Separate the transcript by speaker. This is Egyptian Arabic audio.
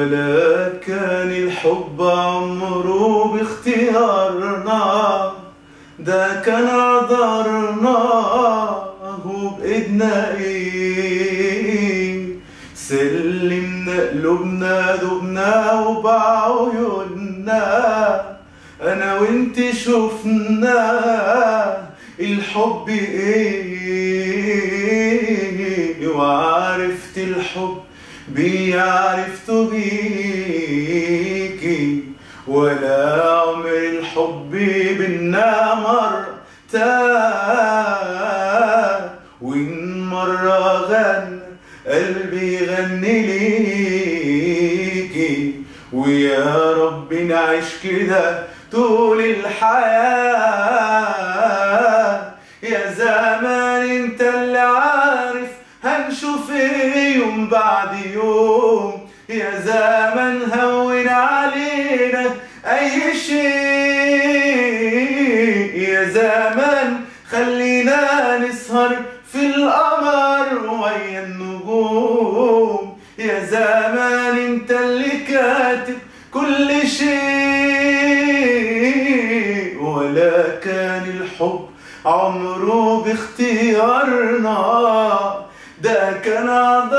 Speaker 1: ولا كان الحب عمره باختيارنا ده كان قدرنا هو بإيدنا ايه سلمنا قلوبنا دبنا وبعيوننا انا وانت شفنا الحب ايه وعرفت الحب بيعرفت بيكي ولا عمر الحب بينا مر تاه وإن مرة غنى قلبي غني ليكي ويا رب نعيش كده طول الحياة يا زمان انت اللي عارف هنشوف ايه يوم بعد يوم يا زمان هون علينا اي شيء يا زمان خلينا نسهر في القمر ويا النجوم يا زمان انت اللي كاتب كل شيء ولا كان الحب عمره باختيارنا ده كان